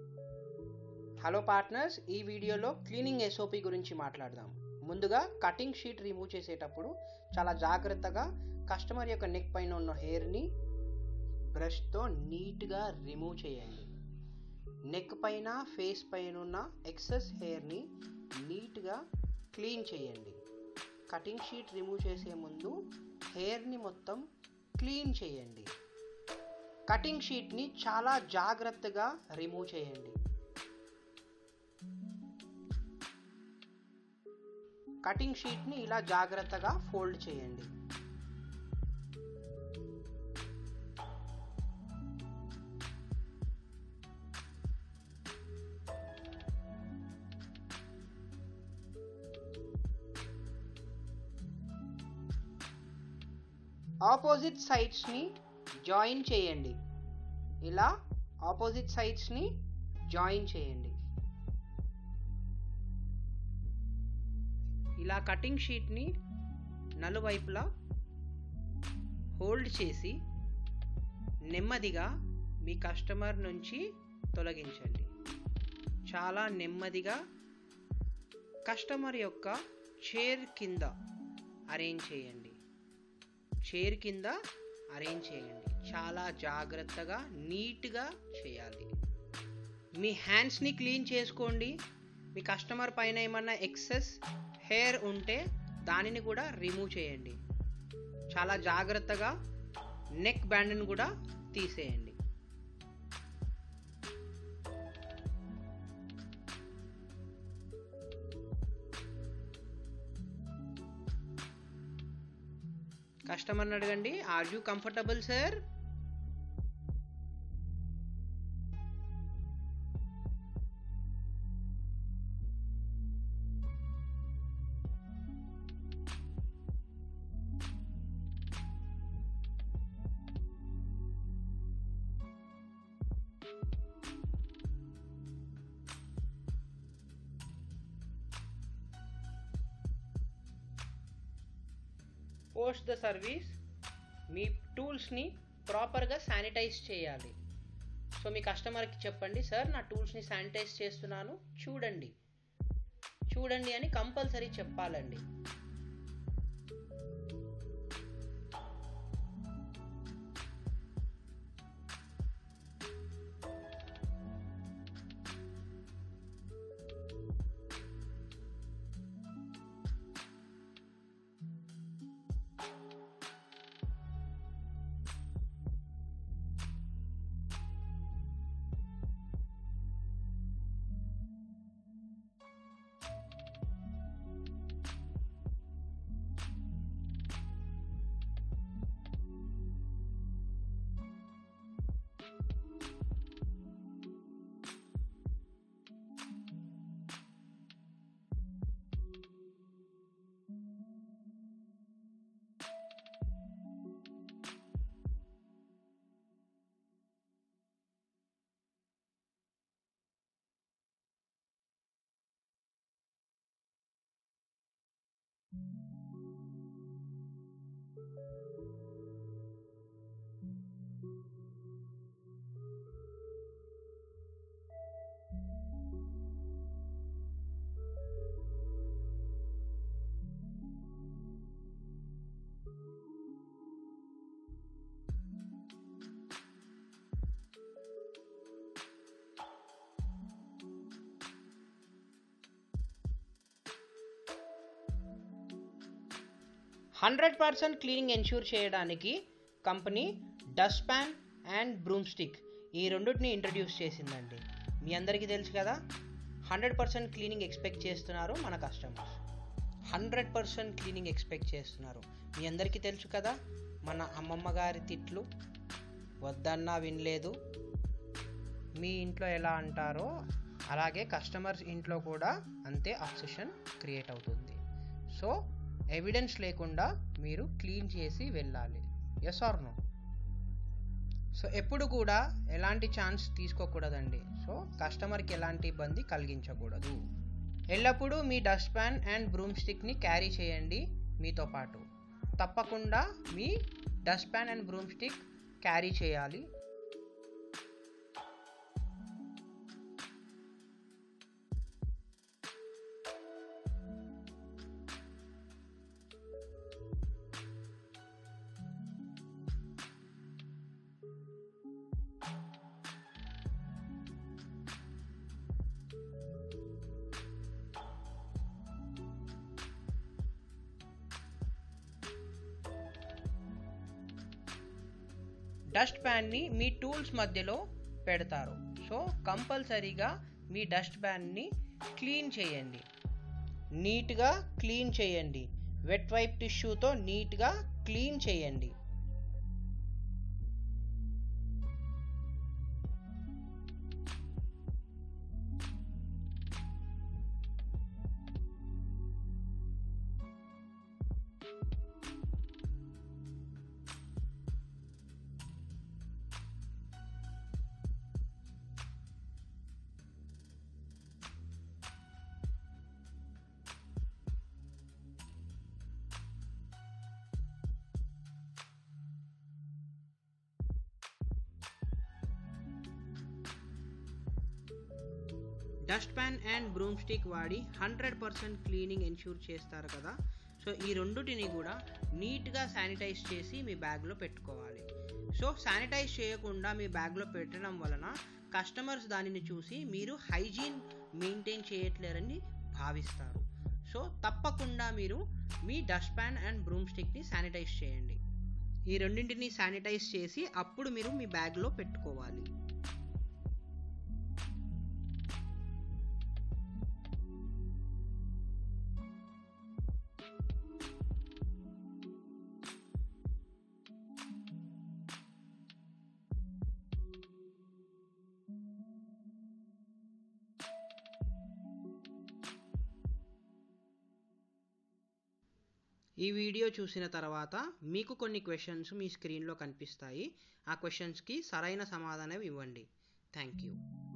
hello partners ఈ వీడియోలో cleaning SOP గురించి మాట్లాడదాం ముందుగా కటింగ్ షీట్ రిమూవ్ చేసేటప్పుడు చాలా జాగ్రత్తగా కస్టమర్ యొక్క నెక్ పైన ఉన్న హెయిర్ని బ్రష్తో నీట్గా రిమూవ్ చేయండి నెక్ పైన ఫేస్ పైన ఉన్న ఎక్సెస్ హెయిర్ని నీట్గా క్లీన్ చేయండి కటింగ్ షీట్ రిమూవ్ చేసే ముందు హెయిర్ని మొత్తం క్లీన్ చేయండి కటింగ్ షీట్ని చాలా జాగ్రత్తగా రిమూవ్ చేయండి కటింగ్ షీట్ని ఇలా జాగ్రత్తగా ఫోల్డ్ చేయండి ఆపోజిట్ సైడ్స్ని జాయిన్ చేయండి ఇలా ఆపోజిట్ సైడ్స్ని జాయిన్ చేయండి ఇలా కటింగ్ షీట్ని నలువైపులా హోల్డ్ చేసి నెమ్మదిగా మీ కస్టమర్ నుంచి తొలగించండి చాలా నెమ్మదిగా కస్టమర్ యొక్క చైర్ కింద అరేంజ్ చేయండి చైర్ కింద అరేంజ్ చేయండి చాలా జాగ్రత్తగా నీట్గా చేయాలి మీ హ్యాండ్స్ని క్లీన్ చేసుకోండి మీ కస్టమర్ పైన ఏమన్నా ఎక్సెస్ హెయిర్ ఉంటే దానిని కూడా రిమూవ్ చేయండి చాలా జాగ్రత్తగా నెక్ బ్యాండ్ని కూడా తీసేయండి కస్టమర్ని అడగండి are you comfortable sir post the service మీ టూల్స్ని ప్రాపర్గా శానిటైజ్ చేయాలి సో మీ కస్టమర్కి చెప్పండి సార్ నా టూల్స్ని శానిటైజ్ చేస్తున్నాను చూడండి చూడండి అని కంపల్సరీ చెప్పాలండి హండ్రెడ్ పర్సెంట్ క్లీనింగ్ ఎన్ష్యూర్ చేయడానికి company dust pan and broom stick ఈ రెండింటిని ఇంట్రడ్యూస్ చేసిందండి మీ అందరికీ తెలుసు కదా హండ్రెడ్ పర్సెంట్ క్లీనింగ్ ఎక్స్పెక్ట్ చేస్తున్నారు మన customers hundred percent cleaning expect చేస్తున్నారు మీ అందరికీ తెలుసు కదా మన అమ్మమ్మ గారి తిట్లు వద్దన్నా వినలేదు మీ ఇంట్లో ఎలా అంటారో అలాగే కస్టమర్స్ ఇంట్లో కూడా అంతే అబ్సెషన్ క్రియేట్ అవుతుంది సో ఎవిడెన్స్ లేకుండా మీరు క్లీన్ చేసి వెళ్ళాలి ఎస్ ఆర్ నో సో ఎప్పుడు కూడా ఎలాంటి ఛాన్స్ తీసుకోకూడదండి సో కస్టమర్కి ఎలాంటి ఇబ్బంది కలిగించకూడదు ఎల్లప్పుడూ మీ డస్ట్ ప్యాన్ అండ్ బ్రూమ్ స్టిక్ని క్యారీ చేయండి మీతో పాటు తప్పకుండా మీ dust pan and broom stick carry చేయాలి డస్ట్ ప్యాన్ని మీ టూల్స్ మధ్యలో పెడతారు సో కంపల్సరీగా మీ డస్ట్ ప్యాన్ని క్లీన్ చేయండి నీట్గా క్లీన్ చేయండి వెట్ వైప్ టిష్యూతో నీట్గా క్లీన్ చేయండి dust pan and broom stick వాడి హండ్రెడ్ పర్సెంట్ క్లీనింగ్ ఎన్ష్యూర్ చేస్తారు కదా సో ఈ రెండుటిని కూడా నీట్గా శానిటైజ్ చేసి మీ బ్యాగ్లో పెట్టుకోవాలి సో శానిటైజ్ చేయకుండా మీ బ్యాగ్లో పెట్టడం వలన కస్టమర్స్ దానిని చూసి మీరు హైజీన్ మెయింటైన్ చేయట్లేరని భావిస్తారు సో తప్పకుండా మీరు మీ డస్ట్ ప్యాన్ అండ్ బ్రూమ్ స్టిక్ని శానిటైజ్ చేయండి ఈ రెండింటిని శానిటైజ్ చేసి అప్పుడు మీరు మీ బ్యాగ్లో పెట్టుకోవాలి ఈ వీడియో చూసిన తర్వాత మీకు కొన్ని క్వశ్చన్స్ మీ స్క్రీన్లో కనిపిస్తాయి ఆ క్వశ్చన్స్కి సరైన సమాధానం ఇవ్వండి థ్యాంక్ యూ